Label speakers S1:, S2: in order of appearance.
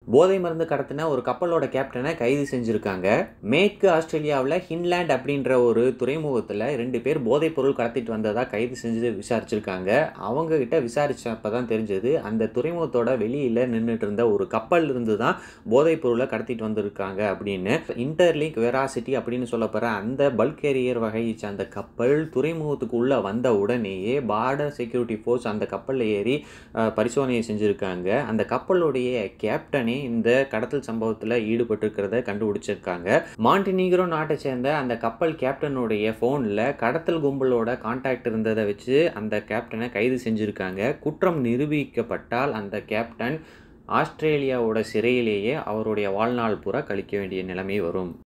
S1: போதை மருந்து கடத்தின ஒரு கப்பலோட கேப்டனை கைது செஞ்சுருக்காங்க மேற்கு ஆஸ்திரேலியாவில் ஹின்லேண்ட் அப்படின்ற ஒரு துறைமுகத்தில் ரெண்டு பேர் போதைப் பொருள் கடத்திட்டு வந்ததாக கைது செஞ்சு விசாரிச்சிருக்காங்க அவங்க கிட்ட விசாரிச்சப்ப தான் தெரிஞ்சது அந்த துறைமுகத்தோட வெளியில் நின்றுட்டு இருந்த ஒரு கப்பல் இருந்து தான் போதைப் பொருளை கடத்திட்டு வந்திருக்காங்க அப்படின்னு இன்டர்லிங்க் வெராசிட்டி அப்படின்னு சொல்லப்படுற அந்த பல்க் கேரியர் வகையை சார்ந்த கப்பல் துறைமுகத்துக்கு உள்ளே வந்த உடனேயே பார்டர் செக்யூரிட்டி ஃபோர்ஸ் அந்த கப்பலில் ஏறி அஹ், பரிசோதனையை செஞ்சுருக்காங்க அந்த கப்பலுடைய கேப்டனே இந்த கடத்தல் சம்பவத்தில் ஈடுபட்டிருக்கிறத கண்டுபிடிச்சிருக்காங்க மாண்டினீக்ரோ நாட்டை சேர்ந்த அந்த கப்பல் கேப்டனுடைய ஃபோனில் கடத்தல் கும்பலோட கான்டாக்ட் இருந்ததை வச்சு அந்த கேப்டனை கைது செஞ்சுருக்காங்க குற்றம் நிரூபிக்கப்பட்டால் அந்த கேப்டன் ஆஸ்திரேலியாவோட சிறையிலேயே அவருடைய வாழ்நாள் பூரா கழிக்க வேண்டிய நிலைமை வரும்